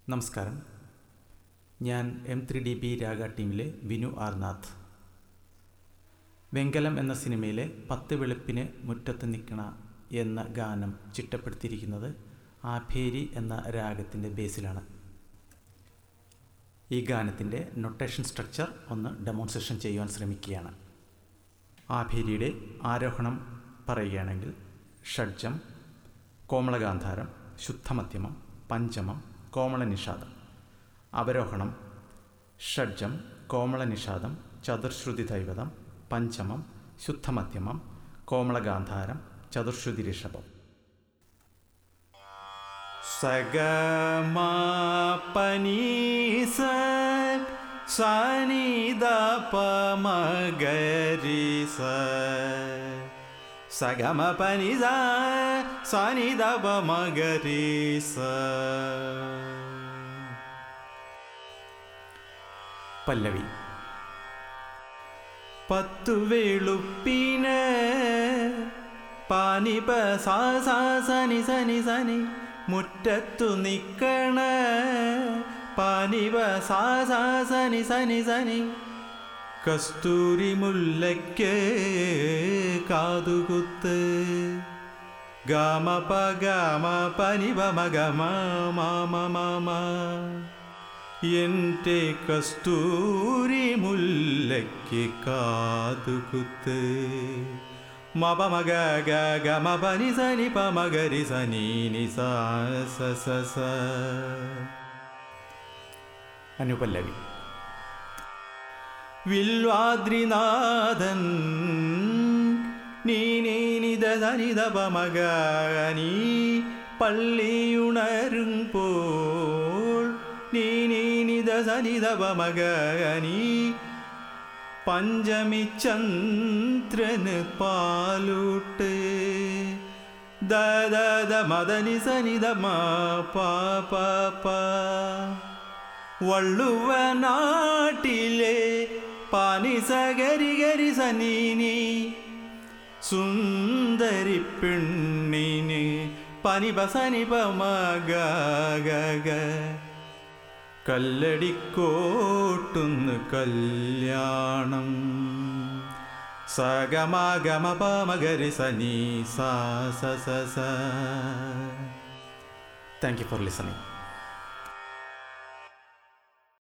നമസ്കാരം ഞാൻ M three D B Raga ടീമിലെ വിനു ആർനാഥ് വെങ്കലം എന്ന സിനിമയിലെ പത്ത് വെളുപ്പിന് മുറ്റത്ത് നിൽക്കണ എന്ന ഗാനം ചിട്ടപ്പെടുത്തിയിരിക്കുന്നത് ആഭേരി എന്ന രാഗത്തിൻ്റെ ബേസിലാണ് ഈ ഗാനത്തിൻ്റെ നൊട്ടേഷൻ സ്ട്രക്ചർ ഒന്ന് ഡെമോൺസ്ട്രേഷൻ ചെയ്യുവാൻ ശ്രമിക്കുകയാണ് ആഭേരിയുടെ ആരോഹണം പറയുകയാണെങ്കിൽ ഷഡ്ജം കോമളഗാന്ധാരം ശുദ്ധമധ്യമം പഞ്ചമം കോമളനിഷാദം അവരോഹണം ഷഡ്ജം കോമളനിഷാദം ചതുർശ്രുതി ദൈവതം പഞ്ചമം ശുദ്ധമധ്യമം കോമളഗാന്ധാരം ചതുർശ്രുതി ഋഷഭം സഗമപനീസ സനിദപമഗരിസ സഗമപനിസ സനിദപമഗരിസ പല്ലവി പത്തു വെളുപ്പിന് പാനിപ സാ സാ സനി സനി സനി മുറ്റത്തു നിക്കണ പാനിപ സാ സാ സനി സനി സനി കസ്തൂരി മുല്ലയ്ക്ക് കാതുകുത്ത് ഗാമ പ ഗാമ പനിപ മഗമ മാമ മാമ എൻ്റെ കസ്തൂരി മുല്ലയ്ക്ക് കാതുകുത്ത് മപ മഗ ഗ ഗ മ പനി സനി പ മഗരി സനി നി സ സ സ സ അനുപല്ലവി വിൽവാദ്രിനാഥൻ നീ നീ നിത സനിത പ മഗ നീ പള്ളിയുണരുമ്പോൾ നീ നീ നിത സനിത പ മഗ നീ പഞ്ചമി ചന്ദ്രന് പാലൂട്ട് ദദ മദനി സനിത മാ പാ പാ പാ വള്ളുവ നാട്ടിലെ പാനിസ ഗരി ഗരി സനീനി സുന്ദരി പെണ്ണിന് പനിപ സനിപ മഗ കല്ലടിക്കോട്ടുന്ന് കല്യാണം സഗമഗമ പമഗരി സനി സാ സ സ താങ്ക് യു ഫോർ ലിസണിങ്